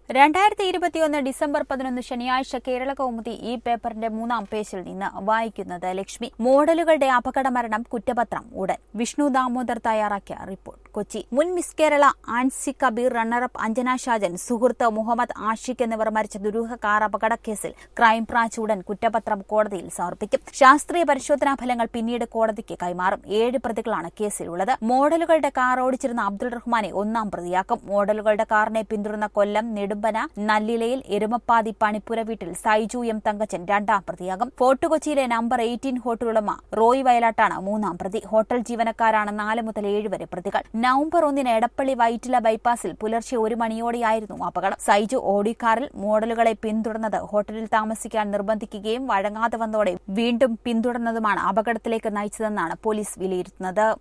രണ്ടായിരത്തി ഇരുപത്തിയൊന്ന് ഡിസംബർ പതിനൊന്ന് ശനിയാഴ്ച കേരള കൗമുദി ഈ പേപ്പറിന്റെ മൂന്നാം പേജിൽ നിന്ന് വായിക്കുന്നത് ലക്ഷ്മി മോഡലുകളുടെ അപകട മരണം കുറ്റപത്രം ഉടൻ വിഷ്ണു ദാമോദർ തയ്യാറാക്കിയ റിപ്പോർട്ട് കൊച്ചി മുൻ മിസ് കേരള ആൻസി കബീർ റണ്ണറപ്പ് അഞ്ജന ഷാജൻ സുഹൃത്ത് മുഹമ്മദ് ആഷിഖ് എന്നിവർ മരിച്ച ദുരൂഹ കാർ അപകട കേസിൽ ക്രൈംബ്രാഞ്ച് ഉടൻ കുറ്റപത്രം കോടതിയിൽ സമർപ്പിക്കും ശാസ്ത്രീയ പരിശോധനാ ഫലങ്ങൾ പിന്നീട് കോടതിക്ക് കൈമാറും ഏഴ് പ്രതികളാണ് കേസിലുള്ളത് മോഡലുകളുടെ കാർ ഓടിച്ചിരുന്ന അബ്ദുൾ റഹ്മാനെ ഒന്നാം പ്രതിയാക്കും മോഡലുകളുടെ കാറിനെ പിന്തുടർന്ന കൊല്ലം നെടുമ്പന നല്ലിലയിൽ എരുമപ്പാതി പണിപ്പുര വീട്ടിൽ സൈജു എം തങ്കച്ചൻ രണ്ടാം പ്രതിയാകും ഫോർട്ട് കൊച്ചിയിലെ നമ്പർ എയ്റ്റീൻ ഹോട്ടൽ ഉടമ റോയ് വയലാട്ടാണ് മൂന്നാം പ്രതി ഹോട്ടൽ ജീവനക്കാരാണ് നാല് മുതൽ ഏഴ് വരെ പ്രതികൾ നവംബർ ഒന്നിന് എടപ്പള്ളി വൈറ്റില ബൈപ്പാസിൽ പുലർച്ചെ ഒരു മണിയോടെയായിരുന്നു അപകടം സൈജു ഓടി കാറിൽ മോഡലുകളെ പിന്തുടർന്നത് ഹോട്ടലിൽ താമസിക്കാൻ നിർബന്ധിക്കുകയും വഴങ്ങാതെ വന്നതോടെ വീണ്ടും പിന്തുടർന്നതുമാണ് അപകടത്തിലേക്ക് നയിച്ചതെന്നാണ് പോലീസ് വിലയിരുത്തുന്നത്